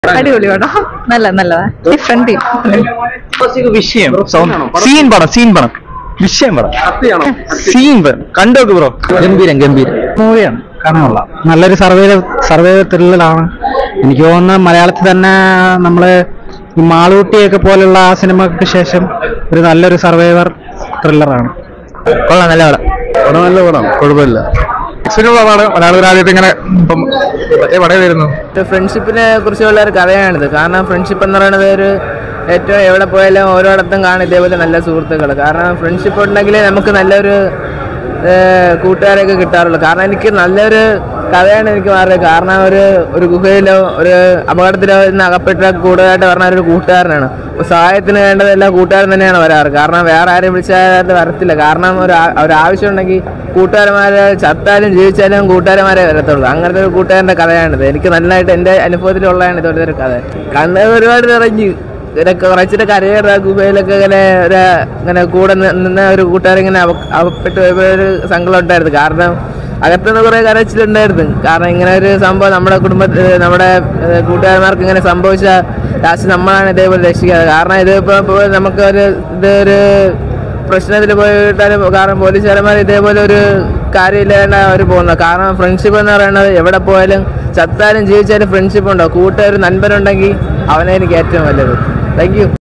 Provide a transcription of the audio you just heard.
അടിപൊളി പടം നല്ല നല്ലതാ ഡിഫറെന്റ് വിഷയം സീൻ പടം സീൻ പടം വിഷയം പടം സത്യമാണോ സീൻ പടം കണ്ടോക്ക് ബ്രോ ഗംഭീരം ഗംഭീരം മൂവിയാണ് കാണാനുള്ള നല്ലൊരു സർവേ സർവേ ത്രില്ലറാണ് എനിക്ക് തോന്നുന്നു മലയാളത്തിൽ തന്നെ നമ്മള് ഈ മാളൂട്ടിയൊക്കെ പോലുള്ള ആ സിനിമക്ക് ശേഷം ഒരു നല്ലൊരു സർവൈവർ ത്രില്ലറാണ് കൊള്ളാം നല്ല പടം പടം നല്ല പടം കുഴപ്പമില്ല പടമാണ് മലയാളത്തിൽ ആദ്യത്തെ ഇങ്ങനെ ഇപ്പം പടം വരുന്നു ഫ്രണ്ട്ഷിപ്പിനെ കുറിച്ചുള്ള ഒരു കഥയാണിത് കാരണം ഫ്രണ്ട്ഷിപ്പ് എന്ന് പറയുന്നത് ഒരു ഏറ്റവും എവിടെ പോയാലും ഓരോയിടത്തും കാണും ഇതേപോലെ നല്ല സുഹൃത്തുക്കൾ കാരണം ഫ്രണ്ട്ഷിപ്പ് ഉണ്ടെങ്കിലേ നമുക്ക് നല്ലൊരു ഏഹ്, കൂട്ടുകാരെയൊക്കെ കിട്ടാറുള്ളൂ കാരണം എനിക്ക് നല്ലൊരു കഥയാണ് എനിക്ക് മാറിയത് കാരണം ഒരു ഒരു ഗുഹയിലോ ഒരു അപകടത്തിലോ ഇന്ന് അകപ്പെട്ട കൂടുതലായിട്ട് പറഞ്ഞ ഒരു കൂട്ടുകാരനാണ് അപ്പോൾ സഹായത്തിന് വേണ്ടതെല്ലാം കൂട്ടുകാരൻ തന്നെയാണ് വരാറ് കാരണം വേറെ ആരെയും വിളിച്ചാൽ വരത്തില്ല കാരണം ഒരു ആ- ഒരു ആവശ്യം ഉണ്ടെങ്കിൽ കൂട്ടുകാരന്മാരെ ചത്താലും ജീവിച്ചാലും കൂട്ടുകാരന്മാരെ വരത്തുള്ളൂ അങ്ങനത്തെ ഒരു കൂട്ടുകാരൻ്റെ കഥയാണിത് എനിക്ക് നന്നായിട്ട് എൻ്റെ അനുഭവത്തിലുള്ളതാണ് ഇതുപോലത്തെ ഒരു കഥ കണ്ണ് ഒരുപാട് നിറഞ്ഞു ഇതൊക്കെ കുറച്ചിട്ട് കരയേറ ഗുഹയിലൊക്കെ ഇങ്ങനെ ഒരു ഇങ്ങനെ കൂടെ നി- നിന്ന ഒരു കൂട്ടുകാരിങ്ങനെ അവ അവപ്പെട്ട് പോയപ്പോ ഒരു സങ്കടം ഉണ്ടായിരുന്നു കാരണം അകത്തുനിന്ന് കുറെ കരച്ചിലുണ്ടായിരുന്നു കാരണം ഇങ്ങനെ ഒരു സംഭവം നമ്മുടെ കുടുംബ ഏഹ് നമ്മുടെ ഏഹ് കൂട്ടുകാരന്മാർക്ക് ഇങ്ങനെ സംഭവിച്ച ലാസ്റ്റ് നമ്മളാണ് ഇതേപോലെ രക്ഷിക്കാറ് കാരണം ഇതിപ്പോ ഇപ്പോ നമുക്ക് ഒരു ഇതൊരു പ്രശ്നത്തിൽ പോയിട്ടാലും കാരണം പോലീസുകാരന്മാർ ഇതേപോലെ ഒരു കാര്യമില്ലാണ്ട് അവർ പോകുന്നത് കാരണം ഫ്രണ്ട്ഷിപ്പ് എന്ന് പറയുന്നത് എവിടെ പോയാലും ചത്താലും ജീവിച്ചാലും ഫ്രണ്ട്ഷിപ്പ് ഉണ്ടോ കൂട്ടുകാർ നൻപനുണ്ടെങ്കിൽ അവനെ എനിക്ക് ഏറ്റവും വലുത് താങ്ക് യു